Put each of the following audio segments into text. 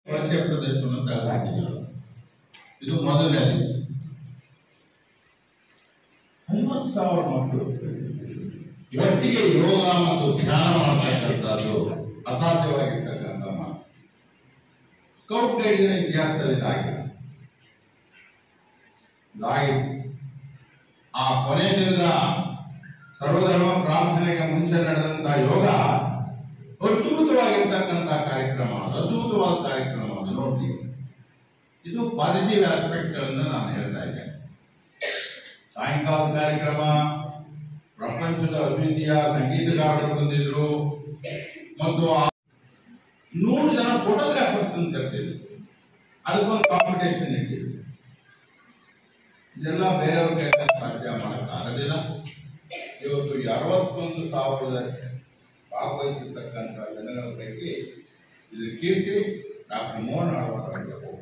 ಪರಿಚಯ ಪ್ರದರ್ಶನವನ್ನು ತೆಗೆದುಹಾಕಿದ್ದೀವಿ ಇದು ಮೊದಲನೇದು ಐವತ್ತು ಸಾವಿರ ಮಕ್ಕಳು ಒಟ್ಟಿಗೆ ಯೋಗ ಮತ್ತು ಧ್ಯಾನ ಮಾಡ್ತಕ್ಕಂಥದ್ದು ಅಸಾಧ್ಯವಾಗಿರ್ತಕ್ಕಂಥ ಮಾತು ಸ್ಕೌಟ್ ಗೈಡಿನ ಇತಿಹಾಸದಲ್ಲಿ ಇದಾಗಿದೆ ಇದಾಗಿದೆ ಆ ಕೊನೆ ದಿನದ ಸರ್ವಧರ್ಮ ಪ್ರಾರ್ಥನೆಗೆ ಮುಂಚೆ ನಡೆದಂತಹ ಯೋಗ ಅದ್ಭುತವಾಗಿರ್ತಕ್ಕಂಥ ಕಾರ್ಯಕ್ರಮ ಅದು ಅದ್ಭುತವಾದ ಕಾರ್ಯಕ್ರಮ ಅದು ನೋಡಿ ಇದು ಪಾಸಿಟಿವ್ ಆಸ್ಪೆಕ್ಟ್ ಗಳನ್ನ ನಾನು ಹೇಳ್ತಾ ಇದ್ದೇನೆ ಸಾಯಂಕಾಲದ ಕಾರ್ಯಕ್ರಮ ಪ್ರಪಂಚದ ಅಭಿವೃದ್ಧಿಯ ಸಂಗೀತಗಾರರು ಬಂದಿದ್ರು ಮತ್ತು ಆ ನೂರು ಜನ ಫೋಟೋಗ್ರಾಫರ್ಸ್ ಅನ್ನು ಕರೆಸಿದ್ರು ಅದಕ್ಕೊಂದು ಕಾಂಪಿಟೇಷನ್ ಇಟ್ಟಿದ್ರು ಇದೆಲ್ಲ ಬೇರೆಯವ್ರ ಕೈಯಲ್ಲಿ ಸಾಧ್ಯ ಮಾಡೋಕ್ಕಾಗೋದಿಲ್ಲ ಇವತ್ತು ಈ ಅರವತ್ತೊಂದು ಸಾವಿರದ ಭಾಗವಹಿಸಿರ್ತಕ್ಕಂಥ ಜನಗಳ ಪೈಕಿ ಇದು ಕೀರ್ತಿ ಡಾಕ್ಟರ್ ಮೋಹನ್ ಆಳ್ವಾರ್ ಅವರಿಗೆ ಹೋಗುತ್ತೆ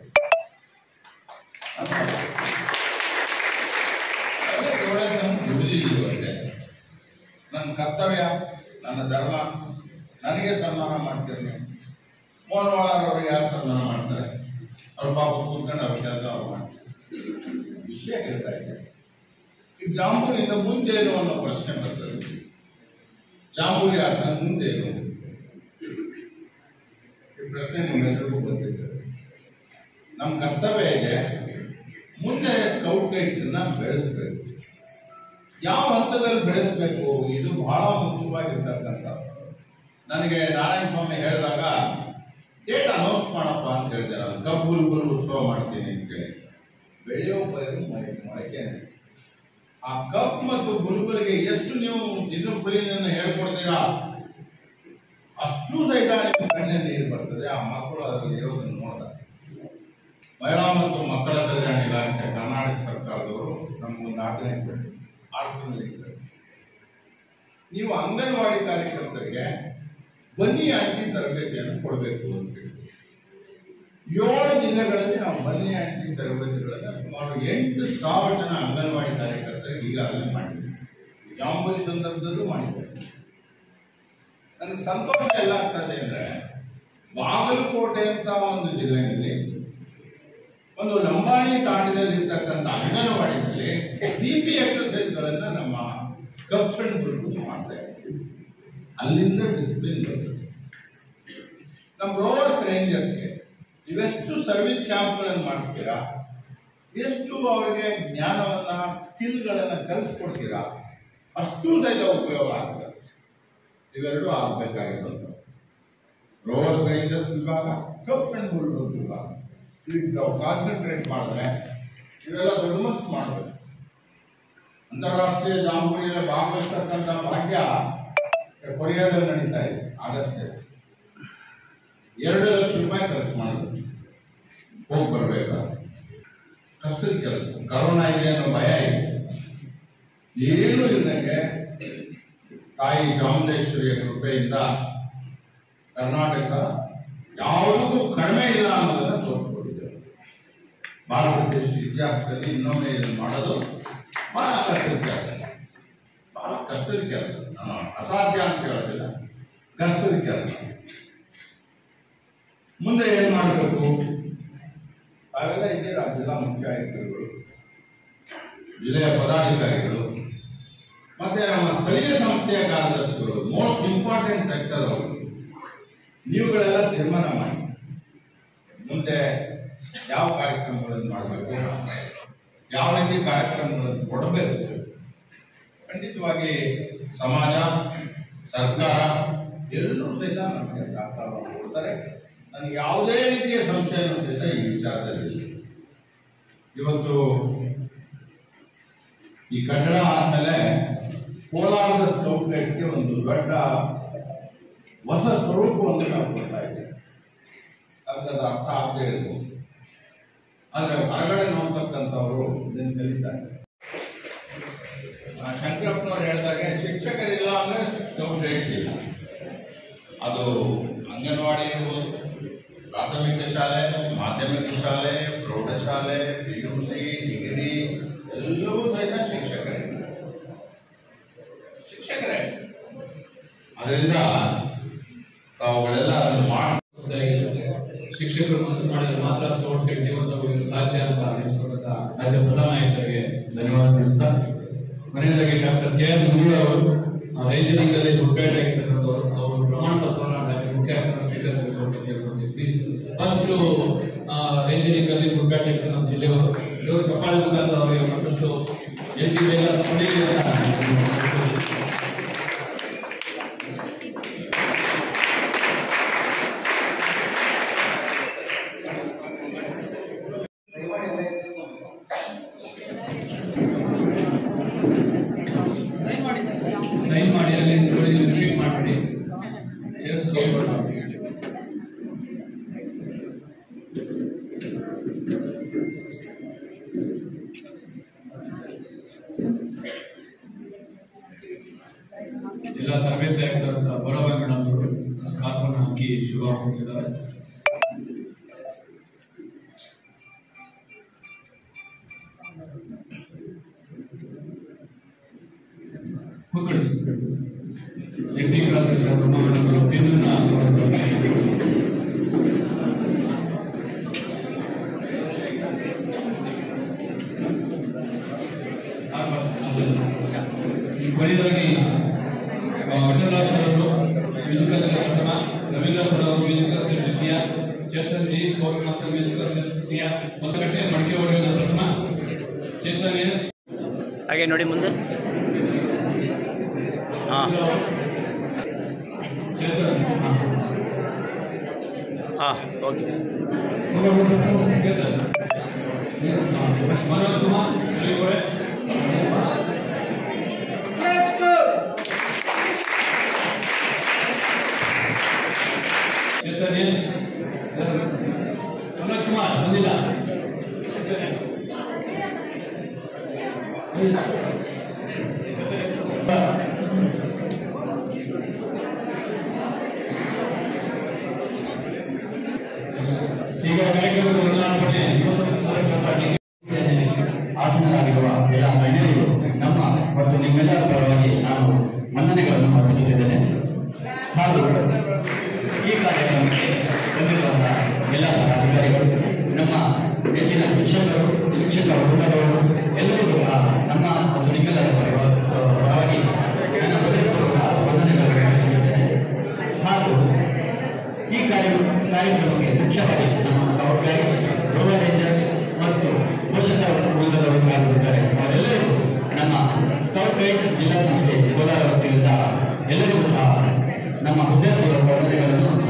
ಅದೇ ಒಳ್ಳೆದನ್ನು ದುಡಿದಿದ್ದೀವಿ ಅಷ್ಟೇ ನನ್ನ ಕರ್ತವ್ಯ ನನ್ನ ಧರ್ಮ ನನಗೆ ಸನ್ಮಾನ ಮಾಡ್ತೀರಿ ನೀವು ಮೋಹನ್ ವಾಳಾರ್ ಅವ್ರಿಗೆ ಯಾರು ಸನ್ಮಾನ ಮಾಡ್ತಾರೆ ಅವ್ರ ಪಾಪ ಕೂತ್ಕೊಂಡು ಅವ್ರ ಕೆಲಸ ಅವ್ರು ಮಾಡ್ತಾರೆ ವಿಷಯ ಹೇಳ್ತಾ ಇದ್ದಾರೆ ಈ ಜಾಂಬೂರಿಯಿಂದ ಮುಂದೇನು ಅನ್ನೋ ಪ್ರಶ್ನೆ ಬರ್ತದೆ ಜಾಂಬೂರಿ ಆದ ಮುಂದೇನು ಈ ಪ್ರಶ್ನೆ ನಿಮ್ಮೆಲ್ಲರಿಗೂ ಬಂದಿರ್ತದೆ ನಮ್ಮ ಕರ್ತವ್ಯ ಇದೆ ಮುಂದೆ ಸ್ಕೌಟ್ ಗೈಡ್ಸ್ ಅನ್ನ ಬೆಳೆಸಬೇಕು ಯಾವ ಹಂತದಲ್ಲಿ ಬೆಳೆಸಬೇಕು ಇದು ಬಹಳ ಮುಖ್ಯವಾಗಿರ್ತಕ್ಕಂಥ ನನಗೆ ನಾರಾಯಣ ಸ್ವಾಮಿ ಹೇಳಿದಾಗ ಡೇಟ್ ಅನೌನ್ಸ್ ಮಾಡಪ್ಪ ಅಂತ ಹೇಳಿದೆ ನಾನು ಕಬ್ಬು ಗುಲ್ಗುಲ್ ಉತ್ಸವ ಮಾಡ್ತೀನಿ ಅಂತ ಹೇಳಿ ಬೆಳೆಯೋ ಪೈರು ಮೊಳಕೆ ಮೊಳಕೆ ಆ ಕಪ್ ಮತ್ತು ಗುಲ್ಬರ್ಗೆ ಎಷ್ಟು ನೀವು ಡಿಸಿಪ್ಲಿನ್ ಅನ್ನು ಹೇಳ್ಕೊಡ್ತೀರಾ ಅಷ್ಟು ಸಹಿತ ನಿಮ್ಮ ಕಣ್ಣಿನ ನೀರು ಬರ್ತದೆ ಆ ಮಕ್ಕಳು ಅದರಲ್ಲಿ ಇರೋದನ್ನು ನೋಡಿದಾಗ ಮಹಿಳಾ ಮತ್ತು ಮಕ್ಕಳ ಕಲ್ಯಾಣ ಇಲಾಖೆ ಕರ್ನಾಟಕ ಸರ್ಕಾರದವರು ನಮಗೊಂದು ಆಜ್ಞೆ ಕೊಟ್ಟು ಆರು ತಿಂಗಳಿಗೆ ನೀವು ಅಂಗನವಾಡಿ ಕಾರ್ಯಕರ್ತರಿಗೆ ಬನ್ನಿ ಆಂಟಿ ತರಬೇತಿಯನ್ನು ಕೊಡಬೇಕು ಅಂತ ಹೇಳಿ ಏಳು ಜಿಲ್ಲೆಗಳಲ್ಲಿ ನಾವು ಬನ್ನಿ ಆಂಟಿ ತರಬೇತಿಗಳನ್ನು ಸುಮಾರು ಎಂಟು ಸಾವಿರ ಜನ ಅಂಗನವಾಡಿ ಕಾರ್ಯಕರ್ತರಿಗೆ ಈಗಾಗಲೇ ಮಾಡಿದ್ದೀವಿ ಜಾಂಬೂರಿ ಸಂದರ್ಭದಲ್ಲೂ ಮಾಡಿದ್ದೇವೆ ನನಗೆ ಸಂತೋಷ ಎಲ್ಲ ಆಗ್ತದೆ ಅಂದ್ರೆ ಬಾಗಲಕೋಟೆ ಅಂತ ಒಂದು ಜಿಲ್ಲೆಯಲ್ಲಿ ಒಂದು ಲಂಬಾಣಿ ತಾಂಡದಲ್ಲಿರ್ತಕ್ಕಂಥ ಅಂಗನವಾಡಿನಲ್ಲಿ ಬಿ ಪಿ ಎಕ್ಸಸೈಸ್ಗಳನ್ನ ನಮ್ಮ ಕಪ್ಸ್ ಅಂಡ್ ಗುರುಗಳು ಮಾಡ್ತಾ ಇದ್ದೀವಿ ಅಲ್ಲಿಂದ ಡಿಸಿಪ್ಲಿನ್ ಬರ್ತದೆ ನಮ್ಮ ರೋವರ್ಸ್ ರೇಂಜರ್ಸ್ಗೆ ಇವೆಷ್ಟು ಸರ್ವಿಸ್ ಕ್ಯಾಂಪ್ಗಳನ್ನು ಮಾಡಿಸ್ತೀರಾ ಎಷ್ಟು ಅವರಿಗೆ ಜ್ಞಾನವನ್ನ ಸ್ಕಿಲ್ಗಳನ್ನು ಕಲಿಸ್ಕೊಡ್ತೀರಾ ಅಷ್ಟು ಸಹಿತ ಉಪಯೋಗ ಆಗ್ತದೆ ಇವೆರಡೂ ಆಗಬೇಕಾಗಿರೋದು ರೋವರ್ಸ್ ರೇಂಜರ್ಸ್ ವಿಭಾಗ ಕಪ್ಸ್ ಅಂಡ್ ಬುಲ್ಡೋಸ್ ವಿಭಾಗ ಇದಕ್ಕೆ ನಾವು ಕಾನ್ಸಂಟ್ರೇಟ್ ಮಾಡಿದ್ರೆ ಇವೆಲ್ಲ ದೊಡ್ಡ ಮನಸ್ಸು ಮಾಡಬೇಕು ಅಂತಾರಾಷ್ಟ್ರೀಯ ಜಾಂಬೂರಿಯಲ್ಲಿ ಭಾಗವಹಿಸ್ತಕ್ಕಂಥ ಭಾಗ್ಯ ಕೊರಿಯಾದಲ್ಲಿ ನಡೀತಾ ಇದೆ ಆಗಸ್ಟ್ ಎರಡು ಲಕ್ಷ ರೂಪಾಯಿ ಖರ್ಚು ಮಾಡಿದ್ರು ಹೋಗಿ ಬರ್ಬೇಕಾ ಕಷ್ಟದ ಕೆಲಸ ಕರೋನಾ ಇದೆ ಅನ್ನೋ ಭಯ ಇದೆ ಏನೂ ಇಲ್ಲದಂಗೆ ತಾಯಿ ಚಾಮುಂಡೇಶ್ವರಿಯ ಕೃಪೆಯಿಂದ ಕರ್ನಾಟಕ ಯಾವುದಕ್ಕೂ ಕಡಿಮೆ ಇಲ್ಲ ಅನ್ನೋದನ್ನ ತೋರಿಸ್ಕೊಟ್ಟಿದ್ದೇವೆ ಭಾರತ ದೇಶದ ಇತಿಹಾಸದಲ್ಲಿ ಇನ್ನೊಮ್ಮೆ ಇದನ್ನು ಮಾಡೋದು ಬಹಳ ಕಷ್ಟದ ಕೆಲಸ ಬಹಳ ಕಷ್ಟದ ಕೆಲಸ ನಾನು ಅಸಾಧ್ಯ ಅಂತ ಹೇಳೋದಿಲ್ಲ ಕಷ್ಟದ ಕೆಲಸ ಮುಂದೆ ಏನ್ ಮಾಡಬೇಕು ಅವೆಲ್ಲ ಇದ್ದೀರಾ ಜಿಲ್ಲಾ ಮುಖ್ಯ ಆಯುಕ್ತರುಗಳು ಜಿಲ್ಲೆಯ ಪದಾಧಿಕಾರಿಗಳು ಮತ್ತೆ ನಮ್ಮ ಸ್ಥಳೀಯ ಸಂಸ್ಥೆಯ ಕಾರ್ಯದರ್ಶಿಗಳು ಮೋಸ್ಟ್ ಇಂಪಾರ್ಟೆಂಟ್ ಸೆಕ್ಟರ್ ಅವರು ನೀವುಗಳೆಲ್ಲ ತೀರ್ಮಾನ ಮಾಡಿ ಮುಂದೆ ಯಾವ ಕಾರ್ಯಕ್ರಮಗಳನ್ನು ಮಾಡಬೇಕು ಯಾವ ರೀತಿ ಕಾರ್ಯಕ್ರಮಗಳನ್ನು ಕೊಡಬೇಕು ಖಂಡಿತವಾಗಿ ಸಮಾಜ ಸರ್ಕಾರ ಎಲ್ಲರೂ ಸಹಿತ ನಮಗೆ ಸಹಕಾರವನ್ನು ಕೊಡ್ತಾರೆ ನನಗೆ ಯಾವುದೇ ರೀತಿಯ ಸಂಶಯನೂ ಸಹಿತ ಈ ವಿಚಾರದಲ್ಲಿ ಇಲ್ಲ. ಇವತ್ತು ಈ ಕನ್ನಡ ಆದ್ಮೇಲೆ ಕೋಲಾರದ ಸ್ಕೌಟ್ ಗೈಡ್ಸ್ಗೆ ಒಂದು ದೊಡ್ಡ ಹೊಸ ಸ್ವರೂಪವನ್ನು ನಾವು ಕೊಡ್ತಾ ಇದ್ದೇವೆ ಅದಕ್ಕದ ಅರ್ಥ ಆಗದೆ ಇರ್ಬೋದು ಆದ್ರೆ ಹೊರಗಡೆ ನೋಡ್ತಕ್ಕಂಥವ್ರು ಇದನ್ನು ಕಲಿತಾರೆ ಆ, ಶಂಕರಪ್ಪನವ್ರು ಹೇಳಿದಾಗೆ ಶಿಕ್ಷಕರಿಲ್ಲ ಅಂದ್ರೆ ಸ್ಕೌಟ್ ಗೈಡ್ಸ್ ಇಲ್ಲ ಅದು ಅಂಗನವಾಡಿ ಇರ್ಬೋದು ಪ್ರಾಥಮಿಕ ಶಾಲೆ ಮಾಧ್ಯಮಿಕ ಶಾಲೆ ಪ್ರೌಢಶಾಲೆ ಪಿ ಯು ಸಿ ಡಿಗ್ರಿ ಎಲ್ಲವೂ ಸಹಿತ ಶಿಕ್ಷಕರೇ ಶಿಕ್ಷಕರೇ ಅದರಿಂದ ತಾವುಗಳೆಲ್ಲ ಅದನ್ನು ಮಾಡಿ ಶಿಕ್ಷಣ ಶಿಕ್ಷಕರು ಮನಸ್ಸು ಮಾಡಿದ್ರೆ ಮಾತ್ರ ಸ್ಪೋರ್ಟ್ಸ್ಗೆ ಜೀವಂತ ಉಳಿಯಲು ಸಾಧ್ಯ ಅಂತ ಅನಿಸ್ಕೊಂಡಂತ ರಾಜ್ಯ ಪ್ರಧಾನ ಆಯುಕ್ತರಿಗೆ ಧನ್ಯವಾದ ತಿಳಿಸ್ತಾ ಕೊನೆಯದಾಗಿ ಡಾಕ್ಟರ್ ಕೆ ಎಂ ಮುನಿಯ ಅವರು ರೇಂಜರಿಂಗ್ ಅಲ್ಲಿ ಗುಡ್ಗೈಡ್ ಆಗಿರ್ತಕ್ಕಂಥವ್ರು ಅವರು ಪ್ರಮಾಣ ಪತ್ರವನ್ನು ಡಾಕ್ಟರ್ ಮುಖ್ಯ ಸ್ವೀಕರಿಸಬೇಕು ಪ್ಲೀಸ್ ಫಸ್ಟ್ ರೇಂಜರಿಂಗ್ ಅಲ್ಲಿ ಗುಡ್ಗೈಡ್ ಆಗಿರ್ತಾರೆ ನಮ್ಮ ಜಿಲ್ಲೆಯವರು ಇವರು ಚಪ್ಪಾಳೆ ಮುಖಾಂತರ ಅವರಿಗೆ ಮತ್ತಷ್ಟು ಎಲ್ಲಿ ಬೇಗ ಪಡೀಲಿ ಅಂತ ಸೈನ್ ಮಾಡಿ ಅಲ್ಲಿ ರಿಪೀಟ್ ಮಾಡ್ಬಿಡಿ ಚೇರ್ಸ್ ಜಿಲ್ಲಾ ತರಬೇತಿ ಆಯುಕ್ತರಾದ ಬಡವ ಮೇಡಮ್ ಅವರು ಸ್ಕಾರ್ಫನ್ನು ಹಾಕಿ ಶುಭ ಹಾಕಿದ್ದಾರೆ ಕೂತ್ಕೊಳ್ಳಿ ಟೆಕ್ನಿಕಲ್ ಆಫೀಸರ್ ಬ್ರಹ್ಮ ಮೇಡಮ್ ಅವರು ಪಿನ್ನನ್ನ ಕೊನೆಯದಾಗಿ ವಿಠಲರಾಜ್ ಅವರು ಮ್ಯೂಸಿಕಲ್ ಪ್ರಥಮ ರವೀಂದ್ರ ಸರ್ ಅವರು ಮ್ಯೂಸಿಕಲ್ ಸೆಲ್ ದ್ವಿತೀಯ Chetan ji sports master musical cell ತೃತೀಯ ಮತಗಟ್ಟೆ ಮಡಿಕೆ ಹೊಡೆಯುವ ಪ್ರಥಮ ಚೇತನ್ ಎಸ್ ಹಾಗೆ ನೋಡಿ ಮುಂದೆ ಹಾಂ ಚೇತನ್ ಹಾಂ ಹಾಂ ಓಕೆ ಚೇತನ್ ಮನೋಜ್ ಕುಮಾರ್ ಶ್ರೀವರೇ ಚೇತನ್ ಎಸ್ ಮನೋಜ್ ಕುಮಾರ್ ಬಂದಿಲ್ಲ ಚೇತನ್ ಎಸ್ ಈಗ ಕಾರ್ಯಕ್ರಮದ ಬದಲಾವಣೆ ಆಸನರಾಗಿರುವ ಎಲ್ಲ ಗಣ್ಯರಿಗೂ ನಮ್ಮ ಮತ್ತು ನಿಮ್ಮೆಲ್ಲರ ಪರವಾಗಿ ನಾನು ವಂದನೆಗಳನ್ನು ಅರ್ಪಿಸುತ್ತಿದ್ದೇನೆ ಹಾಗೂ ಈ ಕಾರ್ಯಕ್ರಮಕ್ಕೆ ಬಂದಿರುವಂತಹ ಎಲ್ಲ ಅಧಿಕಾರಿಗಳು ನಮ್ಮ ಹೆಚ್ಚಿನ ಶಿಕ್ಷಕರು ಶಿಕ್ಷಕ ವೃಂದದವರು ಎಲ್ಲರಿಗೂ ಸಹ ನಮ್ಮ ಮತ್ತು ನಿಮ್ಮೆಲ್ಲರ ಪರವ- ಪರವಾಗಿ ನನ್ನ ಹೃದಯಪೂರ್ವಕ ವಂದನೆಗಳನ್ನು ಅರ್ಪಿಸುತ್ತಿದ್ದೇನೆ ಹಾಗೂ ಈ ಕಾರ್ಯ ಕಾರ್ಯಕ್ರಮಕ್ಕೆ ಮುಖ್ಯವಾಗಿ ನಮ್ಮ ಸ್ಕೌಟ್ ಗೈಡ್ಸ್ ರೋವರ್ ರೇಂಜರ್ಸ್ ಮತ್ತು ಪೋಷಕ ವೃಂದದವರು ಆಗಿರುತ್ತಾರೆ ಅವರೆಲ್ಲರಿಗೂ ನಮ್ಮ ಸ್ಕೌಟ್ ಗೈಡ್ಸ್ ಜಿಲ್ಲಾ ಸಂಸ್ಥೆ ಕೋಲಾರ ವತಿಯಿಂದ ಎಲ್ಲರಿಗೂ ಸಹ ನಮ್ಮ ಹೃದಯಪೂರ್ವಕ ವಂದನೆಗಳನ್ನು